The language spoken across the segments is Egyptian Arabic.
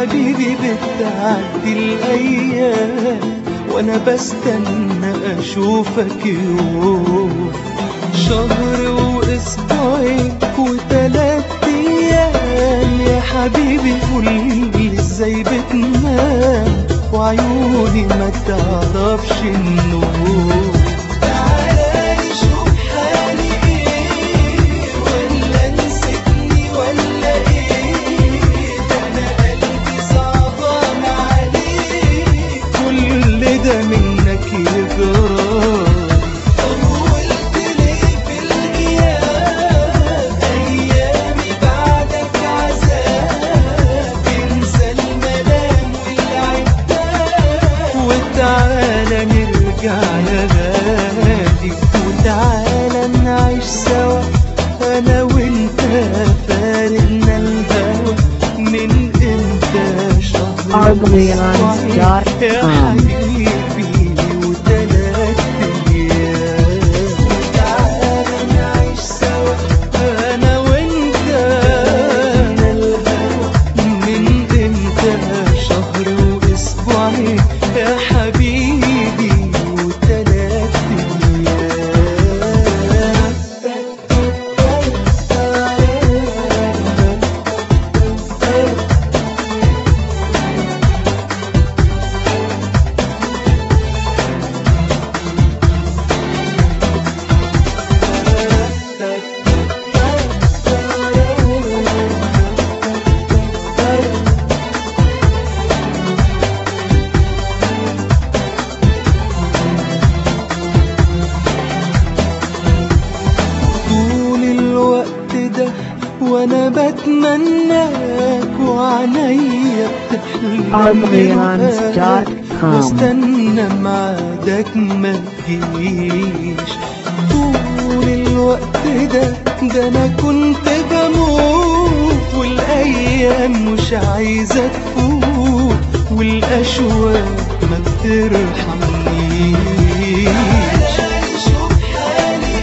حبيبي بتعدي الأيام وأنا بستنى أشوفك يوم شهر وأسبوعين وتلات أيام يا حبيبي قولي إزاي بتنام وعيوني ما تعرفش النوم تعالى نشوف حالي ايه ولا نسيتني ولا ايه ده انا قلبي صعبان عليك كل ده منك يجرى طولت ليه في الغياب ايامي بعدك عذاب انسى الملام والعتاب وتعالى نرجع يا غالي وتعالى نعيش سوا انا وانت فارقنا الهوى من امتى شهر Argleons.com. يا حبيبي وتلات ايام وتعالى نعيش سوا انا وانت من امتى شهر واسبوعين يا حبيبي وتلات ايام طول الوقت ده وانا بتمناك وعينيا بتحلم Argleons.com. واستنى ميعادك ما تجيش طول الوقت ده ده انا كنت بموت والايام مش عايزه تفوت والاشواق ما بترحمنيش شوف حالي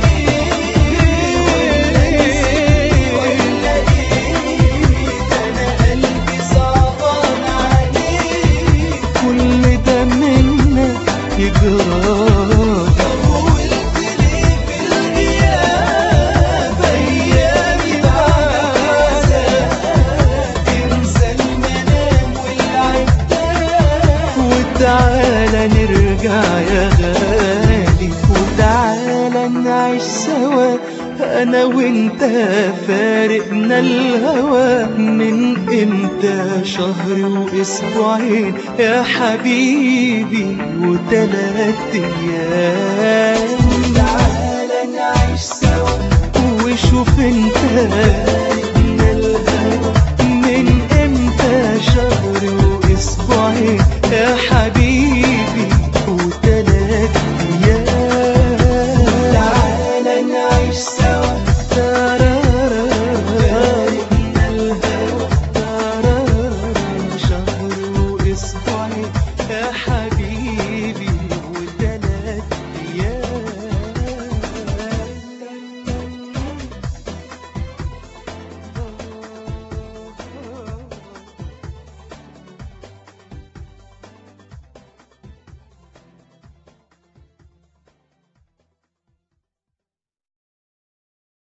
ايه ولا ايه ده انا قلبي صعبان عليك كل ده منك يجرى طولت ليه في الغياب ايامي بعدك عذاب انسى المنام والعتاب وتعالى نرجع يا غالي وتعالى نعيش سوا انا وانت فارقنا الهوى من امتى شهر واسبوعين يا حبيبي وتلات ايام تعالى نعيش سوا وشوف انت